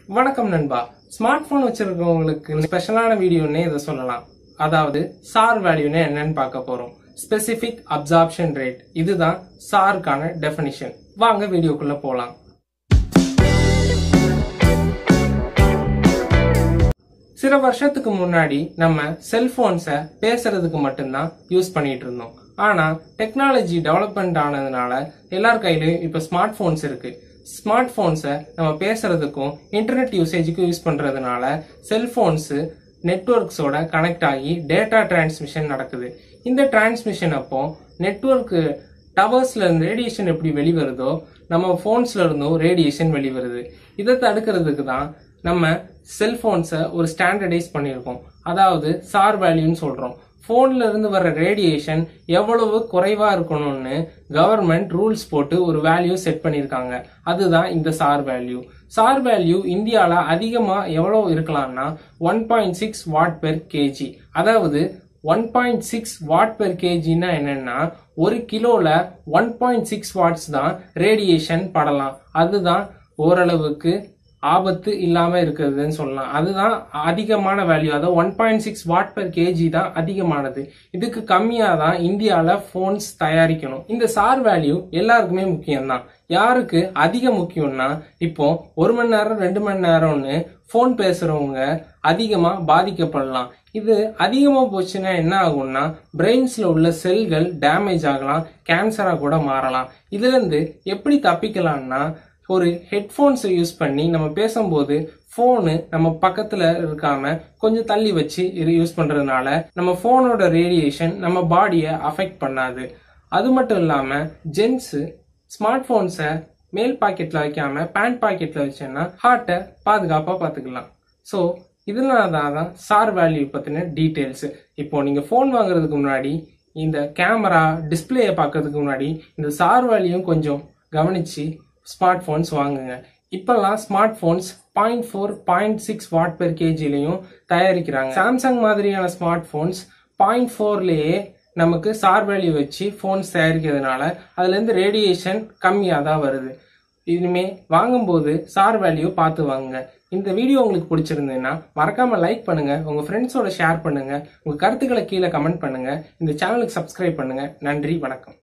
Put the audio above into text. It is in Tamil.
வணக்கம் நண்பா ஸ்மார்ட் போன் வச்சிருக்கவங்களுக்கு ஸ்பெஷலான வீடியோன்னே இதை சொல்லலாம் அதாவது சார் வேல்யூன்னு என்னன்னு பார்க்க போறோம் ஸ்பெசிபிக் அப்சார்ப்ஷன் ரேட் இதுதான் சாருக்கான டெஃபினிஷன் வாங்க வீடியோக்குள்ள போலாம் சில வருஷத்துக்கு முன்னாடி நம்ம செல்போன்ஸை பேசுறதுக்கு மட்டும்தான் யூஸ் பண்ணிட்டு இருந்தோம் ஆனா டெக்னாலஜி டெவலப்மெண்ட் ஆனதுனால எல்லார் கையிலயும் இப்ப ஸ்மார்ட் போன்ஸ் இருக்கு ஸ்மார்ட் போன்ஸை நம்ம பேசுறதுக்கும் இன்டர்நெட் யூசேஜுக்கும் யூஸ் பண்றதுனால செல்போன்ஸ் நெட்ஒர்க்ஸோட கனெக்ட் ஆகி டேட்டா டிரான்ஸ்மிஷன் நடக்குது இந்த டிரான்ஸ்மிஷன் அப்போ நெட்ஒர்க் டவர்ஸ்ல இருந்து ரேடியேஷன் எப்படி வெளிவருதோ நம்ம போன்ஸ்ல இருந்தும் ரேடியேஷன் வெளிவருது இதை தடுக்கிறதுக்கு தான் நம்ம செல்போன்ஸை ஒரு ஸ்டாண்டர்டைஸ் பண்ணியிருக்கோம் அதாவது சார் வேல்யூன்னு சொல்றோம் போன்ல இருந்து வர ரேடியேஷன் எவ்வளவு குறைவா இருக்கணும்னு கவர்மெண்ட் ரூல்ஸ் போட்டு ஒரு வேல்யூ செட் பண்ணியிருக்காங்க அதுதான் இந்த சார் வேல்யூ சார் வேல்யூ இந்தியால அதிகமா எவ்வளவு இருக்கலாம்னா one point six watt per KG அதாவது one point six watt per கேஜின்னா என்னன்னா ஒரு கிலோல ஒன் பாயிண்ட் சிக்ஸ் வாட்ஸ் தான் ரேடியேஷன் படலாம் அதுதான் ஓரளவுக்கு ஆபத்து இல்லாம இருக்கிறதுன்னு சொல்லலாம் அதுதான் அதிகமான வேல்யூ அதாவது one point six watt per KG தான் அதிகமானது இதுக்கு கம்மியா தான் இந்தியால போன்ஸ் தயாரிக்கணும் இந்த சார் வேல்யூ எல்லாருக்குமே முக்கியம்தான் யாருக்கு அதிக முக்கியம்னா இப்போ ஒரு மணி நேரம் ரெண்டு மணி நேரம்னு போன் பேசுறவங்க அதிகமா பாதிக்கப்படலாம் இது அதிகமா போச்சுன்னா என்ன ஆகும்னா பிரெயின்ஸ்ல உள்ள செல்கள் டேமேஜ் ஆகலாம் கேன்சரா கூட மாறலாம் இதுல இருந்து எப்படி தப்பிக்கலாம்னா ஒரு ஹெட்ஃபோன்ஸை யூஸ் பண்ணி நம்ம பேசும்போது ஃபோனு நம்ம பக்கத்துல இருக்காம கொஞ்சம் தள்ளி வச்சு இது யூஸ் பண்றதுனால நம்ம ஃபோனோட ரேடியேஷன் நம்ம பாடியை அஃபெக்ட் பண்ணாது அது மட்டும் இல்லாம ஜென்ஸ் ஸ்மார்ட் போன்ஸை மேல் பாக்கெட்ல வைக்காம பேண்ட் பாக்கெட்ல வச்சோன்னா ஹார்ட்டை பாதுகாப்பா பாத்துக்கலாம் ஸோ இதனால தான் சார் வேல்யூ பத்தின டீட்டெயில்ஸ் இப்போ நீங்க ஃபோன் வாங்குறதுக்கு முன்னாடி இந்த கேமரா டிஸ்பிளேயை பார்க்கறதுக்கு முன்னாடி இந்த சார் வேல்யூயும் கொஞ்சம் கவனிச்சு ஸ்மார்ட் போன்ஸ் வாங்குங்க இப்பெல்லாம் smart phones point four point six watt per கேஜிலையும் தயாரிக்கிறாங்க சாம்சங் மாதிரியான ஸ்மார்ட் போன்ஸ் பாயிண்ட் ஃபோர்லேயே நமக்கு சார் வேல்யூ வச்சு போன்ஸ் தயாரிக்கிறதுனால அதுல இருந்து ரேடியேஷன் கம்மியாக தான் வருது இனிமே வாங்கும்போது சார் வேல்யூ பார்த்து வாங்குங்க இந்த வீடியோ உங்களுக்கு பிடிச்சிருந்ததுன்னா மறக்காம லைக் பண்ணுங்க உங்க ஃப்ரெண்ட்ஸோட ஷேர் பண்ணுங்க உங்க கருத்துக்களை கீழே கமெண்ட் பண்ணுங்க இந்த சேனலுக்கு சப்ஸ்கிரைப் பண்ணுங்க நன்றி வணக்கம்